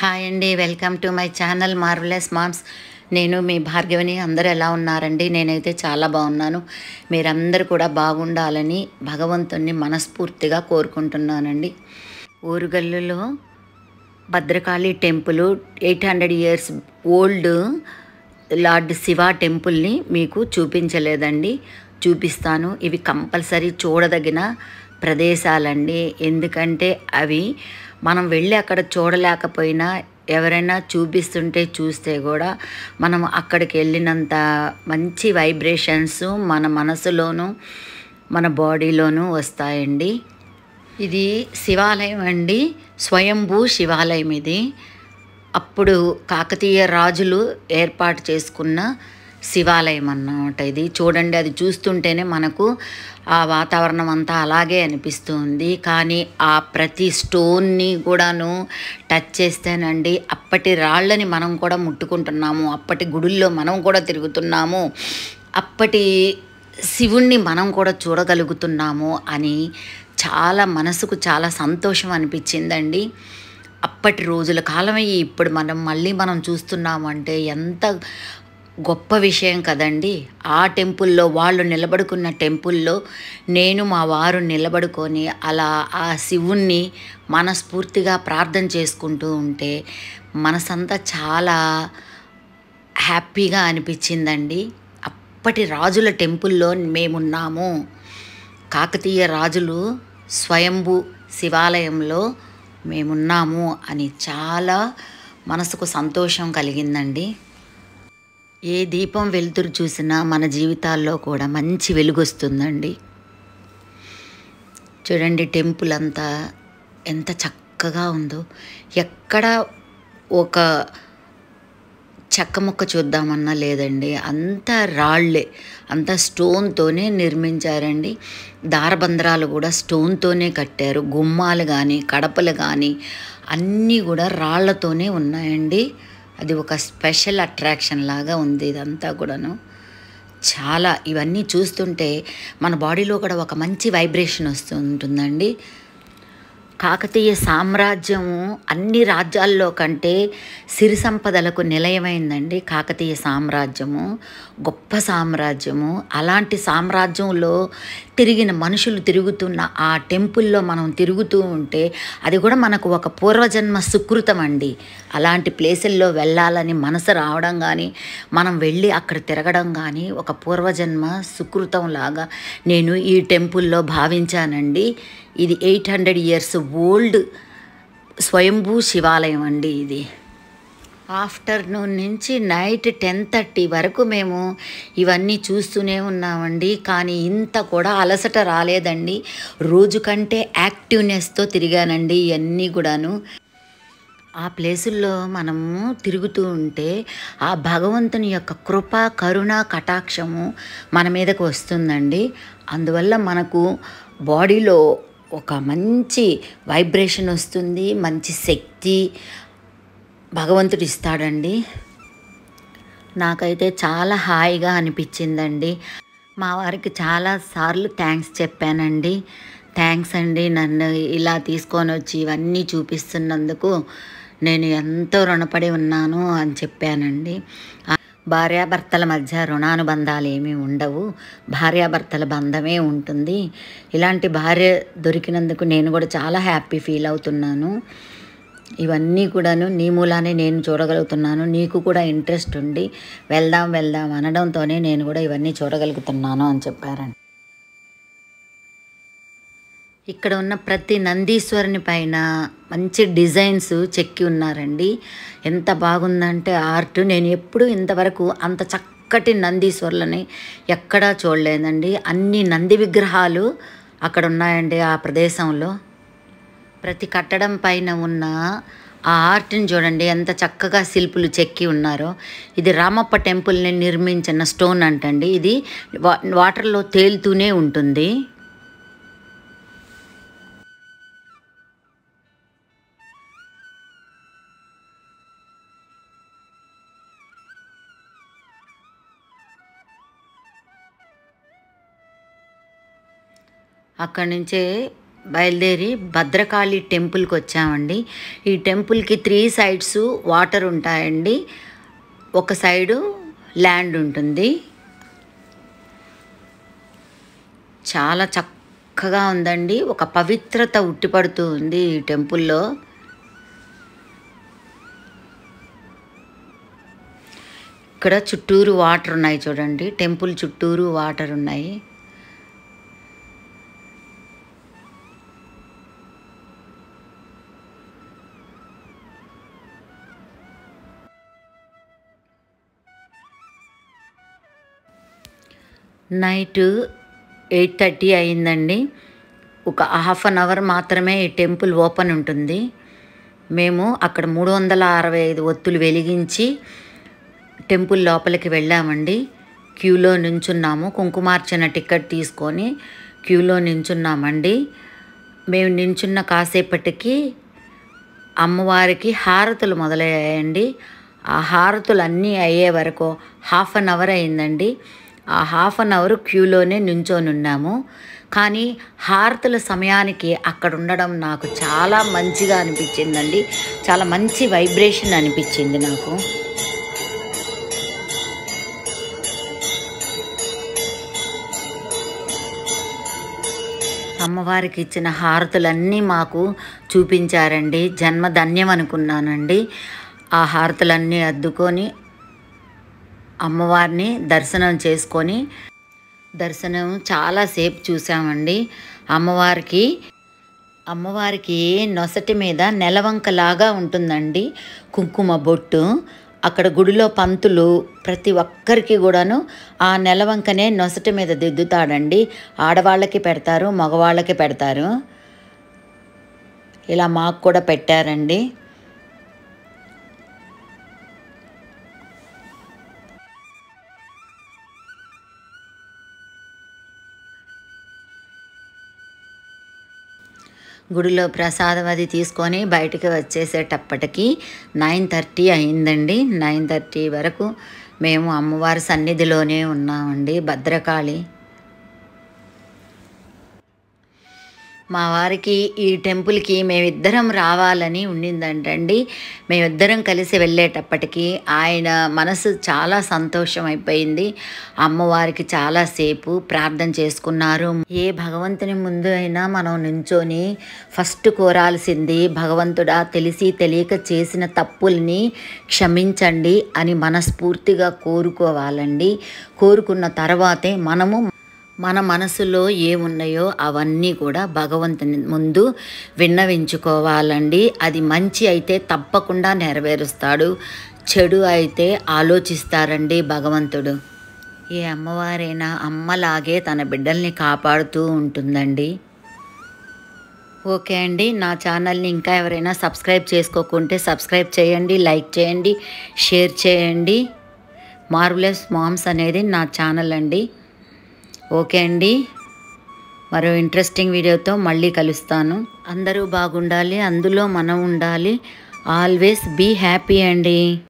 hi అండి welcome to my channel marvellous moms నేను మీ భార్గవిని అందరూ ఎలా ఉన్నారండి నేనైతే చాలా బాగున్నాను మీరందరూ కూడా బాగుండాలని భగవంతుణ్ణి మనస్ఫూర్తిగా కోరుకుంటున్నానండి ఊరుగల్లులో Bhadrakali temple eight hundred years old lord Shiva టెంపుల్ని మీకు చూపించలేదండి చూపిస్తాను ఇవి కంపల్సరీ చూడదగిన ప్రదేశాలండి ఎందుకంటే అవి మనం వెళ్ళి అక్కడ చూడలేకపోయినా ఎవరైనా చూపిస్తుంటే చూస్తే కూడా మనం అక్కడికి వెళ్ళినంత మంచి వైబ్రేషన్స్ మన మనసులోను మన బాడీలోనూ వస్తాయండి ఇది శివాలయం అండి స్వయంభూ శివాలయం ఇది అప్పుడు కాకతీయ రాజులు ఏర్పాటు చేసుకున్న శివాలయం అన్నమాట ఇది చూడండి అది చూస్తుంటేనే మనకు ఆ వాతావరణం అంతా అలాగే అనిపిస్తుంది కానీ ఆ ప్రతి స్టోన్ని కూడాను టచ్ చేస్తేనండి అప్పటి రాళ్ళని మనం కూడా ముట్టుకుంటున్నాము అప్పటి గుడుల్లో మనం కూడా తిరుగుతున్నాము అప్పటి శివుణ్ణి మనం కూడా చూడగలుగుతున్నాము అని చాలా మనసుకు చాలా సంతోషం అనిపించిందండి అప్పటి రోజుల కాలమయ్యి ఇప్పుడు మనం మళ్ళీ మనం చూస్తున్నాము అంటే ఎంత గొప్ప విషయం కదండి ఆ టెంపుల్లో వాళ్ళు నిలబడుకున్న టెంపుల్లో నేను మా వారు నిలబడుకొని అలా ఆ శివుణ్ణి మనస్ఫూర్తిగా ప్రార్థన చేసుకుంటూ ఉంటే మనసంతా చాలా హ్యాపీగా అనిపించిందండి అప్పటి రాజుల టెంపుల్లో మేమున్నాము కాకతీయ రాజులు స్వయంభూ శివాలయంలో మేమున్నాము అని చాలా మనసుకు సంతోషం కలిగిందండి ఏ దీపం వెలుతురు చూసినా మన జీవితాల్లో కూడా మంచి వెలుగు వస్తుందండి చూడండి టెంపుల్ అంతా ఎంత చక్కగా ఉందో ఎక్కడ ఒక చెక్క ముక్క చూద్దామన్నా లేదండి అంతా రాళ్ళే అంత స్టోన్తోనే నిర్మించారండి దారబంధరాలు కూడా స్టోన్తోనే కట్టారు గుమ్మాలు కానీ కడపలు కానీ అన్నీ కూడా రాళ్లతోనే ఉన్నాయండి అది ఒక స్పెషల్ అట్రాక్షన్ లాగా ఉంది ఇదంతా కూడాను చాలా ఇవన్నీ చూస్తుంటే మన బాడీలో కూడా ఒక మంచి వైబ్రేషన్ వస్తూ ఉంటుందండి కాకతీయ సామ్రాజ్యము అన్ని రాజ్యాల్లో కంటే సిరి సంపదలకు నిలయమైందండి కాకతీయ సామ్రాజ్యము గొప్ప సామ్రాజ్యము అలాంటి సామ్రాజ్యంలో తిరిగిన మనుషులు తిరుగుతున్న ఆ టెంపుల్లో మనం తిరుగుతూ ఉంటే అది కూడా మనకు ఒక పూర్వజన్మ సుకృతం అండి అలాంటి ప్లేసుల్లో వెళ్ళాలని మనసు రావడం కానీ మనం వెళ్ళి అక్కడ తిరగడం కానీ ఒక పూర్వజన్మ సుకృతం లాగా నేను ఈ టెంపుల్లో భావించానండి ఇది ఎయిట్ హండ్రెడ్ ఇయర్స్ ఓల్డ్ స్వయంభూ శివాలయం అండి ఇది ఆఫ్టర్నూన్ నుంచి నైట్ టెన్ థర్టీ వరకు మేము ఇవన్నీ చూస్తూనే ఉన్నామండి కానీ ఇంత కూడా అలసట రాలేదండి రోజు కంటే యాక్టివ్నెస్తో తిరిగానండి ఇవన్నీ కూడాను ఆ ప్లేసుల్లో మనము తిరుగుతూ ఉంటే ఆ భగవంతుని యొక్క కృప కరుణ కటాక్షము మన మీదకు వస్తుందండి అందువల్ల మనకు బాడీలో ఒక మంచి వైబ్రేషన్ వస్తుంది మంచి శక్తి భగవంతుడు ఇస్తాడండి నాకైతే చాలా హాయిగా అనిపించిందండి మా వారికి చాలా సార్లు థ్యాంక్స్ చెప్పానండి థ్యాంక్స్ అండి నన్ను ఇలా తీసుకొని వచ్చి ఇవన్నీ చూపిస్తున్నందుకు నేను ఎంతో రుణపడి ఉన్నాను అని చెప్పానండి భార్యాభర్తల మధ్య రుణానుబంధాలు ఏమీ ఉండవు భార్యాభర్తల బంధమే ఉంటుంది ఇలాంటి భార్య దొరికినందుకు నేను కూడా చాలా హ్యాపీ ఫీల్ అవుతున్నాను ఇవన్నీ కూడాను నీ మూలానే నేను చూడగలుగుతున్నాను నీకు కూడా ఇంట్రెస్ట్ ఉండి వెళ్దాం వెళ్దాం అనడంతోనే నేను కూడా ఇవన్నీ చూడగలుగుతున్నాను అని చెప్పారండి ఇక్కడ ఉన్న ప్రతి నందీశ్వరుని పైన మంచి డిజైన్స్ చెక్కి ఉన్నారండి ఎంత బాగుందంటే ఆర్ట్ నేను ఎప్పుడు ఇంతవరకు అంత చక్కటి నందీశ్వరులని ఎక్కడా చూడలేదండి అన్ని నంది విగ్రహాలు అక్కడ ఉన్నాయండి ఆ ప్రదేశంలో ప్రతి కట్టడం పైన ఉన్న ఆ ఆర్ట్ని చూడండి ఎంత చక్కగా శిల్పులు చెక్కి ఉన్నారో ఇది రామప్ప టెంపుల్ని నిర్మించిన స్టోన్ అంటండి ఇది వా వాటర్లో తేలుతూనే ఉంటుంది అక్కడి నుంచే బయలుదేరి భద్రకాళి టెంపుల్కి వచ్చామండి ఈ టెంపుల్కి త్రీ సైడ్స్ వాటర్ ఉంటాయండి ఒక సైడు ల్యాండ్ ఉంటుంది చాలా చక్కగా ఉందండి ఒక పవిత్రత ఉట్టిపడుతూ ఉంది ఈ టెంపుల్లో ఇక్కడ చుట్టూరు వాటర్ ఉన్నాయి చూడండి టెంపుల్ చుట్టూరు వాటర్ ఉన్నాయి నైట్ ఎయిట్ థర్టీ అయిందండి ఒక హాఫ్ అన్ అవర్ మాత్రమే ఈ టెంపుల్ ఓపెన్ ఉంటుంది మేము అక్కడ మూడు వందల అరవై ఐదు ఒత్తులు వెలిగించి టెంపుల్ లోపలికి వెళ్ళామండి క్యూలో నించున్నాము కుంకుమార్చన టికెట్ తీసుకొని క్యూలో నించున్నామండి మేము నించున్న కాసేపటికి అమ్మవారికి హారతులు మొదలయ్యాయండి ఆ హారతులు అన్నీ అయ్యే వరకు హాఫ్ అన్ అవర్ అయిందండి ఆ హాఫ్ అన్ అవర్ క్యూలోనే నించొని ఉన్నాము కానీ హారతుల సమయానికి అక్కడ ఉండడం నాకు చాలా మంచిగా అనిపించిందండి చాలా మంచి వైబ్రేషన్ అనిపించింది నాకు అమ్మవారికి ఇచ్చిన హారతులన్నీ మాకు చూపించారండి జన్మధన్యం అనుకున్నానండి ఆ హారతులన్నీ అద్దుకొని అమ్మవారిని దర్శనం చేసుకొని దర్శనం చాలాసేపు చూసామండి అమ్మవారికి అమ్మవారికి నొసటి మీద నెలవంకలాగా ఉంటుందండి కుంకుమ బొట్టు అక్కడ గుడిలో పంతులు ప్రతి ఒక్కరికి కూడాను ఆ నెలవంకనే నొసటి మీద దిద్దుతాడండి ఆడవాళ్ళకి పెడతారు మగవాళ్ళకి పెడతారు ఇలా మాకు కూడా పెట్టారండి గుడిలో ప్రసాదం అది తీసుకొని బయటికి వచ్చేసేటప్పటికి నైన్ థర్టీ అయిందండి నైన్ థర్టీ వరకు మేము అమ్మవారి సన్నిధిలోనే ఉన్నామండి భద్రకాళి మా వారికి ఈ టెంపుల్కి మేమిద్దరం రావాలని ఉండిందంటండి మేమిద్దరం కలిసి వెళ్ళేటప్పటికి ఆయన మనసు చాలా సంతోషం అయిపోయింది అమ్మవారికి చాలాసేపు ప్రార్థన చేసుకున్నారు ఏ భగవంతుని ముందు అయినా మనం నించొని ఫస్ట్ కోరాల్సింది భగవంతుడా తెలిసి తెలియక చేసిన తప్పుల్ని క్షమించండి అని మనస్ఫూర్తిగా కోరుకోవాలండి కోరుకున్న తర్వాతే మనము మన మనసులో ఏమున్నాయో అవన్నీ కూడా భగవంతుని ముందు విన్నవించుకోవాలండి అది మంచి అయితే తప్పకుండా నెరవేరుస్తాడు చెడు అయితే ఆలోచిస్తారండి భగవంతుడు ఏ అమ్మవారైనా అమ్మలాగే తన బిడ్డల్ని కాపాడుతూ ఉంటుందండి ఓకే అండి నా ఛానల్ని ఇంకా ఎవరైనా సబ్స్క్రైబ్ చేసుకోకుంటే సబ్స్క్రైబ్ చేయండి లైక్ చేయండి షేర్ చేయండి మార్వలెస్ మామ్స్ అనేది నా ఛానల్ అండి ఓకే అండి మరో ఇంట్రెస్టింగ్ వీడియోతో మళ్ళీ కలుస్తాను అందరూ బాగుండాలి అందులో మనం ఉండాలి ఆల్వేస్ బీ హ్యాపీ అండి